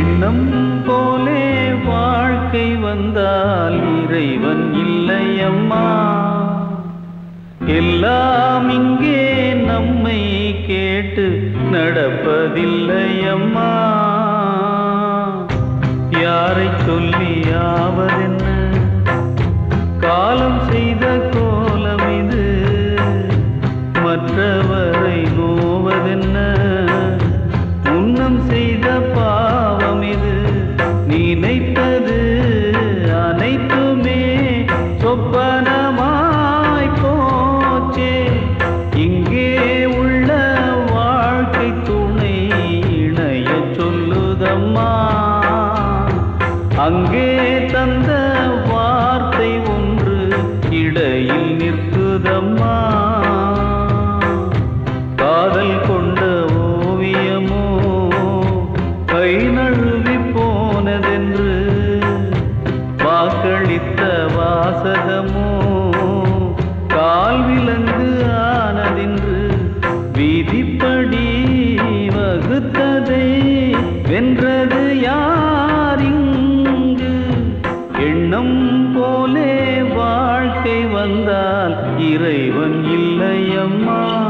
எண்ணம் போலே வாழ்க்கை வந்தால் இறைவன் இல்லையம்மா எல்லாம் இங்கே நம்மை கேட்டு நடப்பதில்லையம்மா யாரை சொல்லி ஆவதென்ன காலம் செய்த கோலம் இது மற்றவரை நோவதென்ன முன்னம் செய்த பாவம் இது நினைத்தது அனைத்துமே சொப்பனமாய் போச்சே இங்கே உள்ள வாழ்க்கை துணை இணைய சொல்லுதம்மா அங்கே தந்த வார்த்தை ஒன்று இடையில் நிற்குதம்மா காதல் கொண்ட ஓவியமோ கை நழுவி போனதென்று வாக்களித்த வாசகமோ கால் விலங்கு ஆனதென்று விதிப்படி வகுத்ததை வென்றது யார் இங்கு எண்ணம் போலே வாழ்க்கை வந்தால் இறைவன் இல்லையம்மா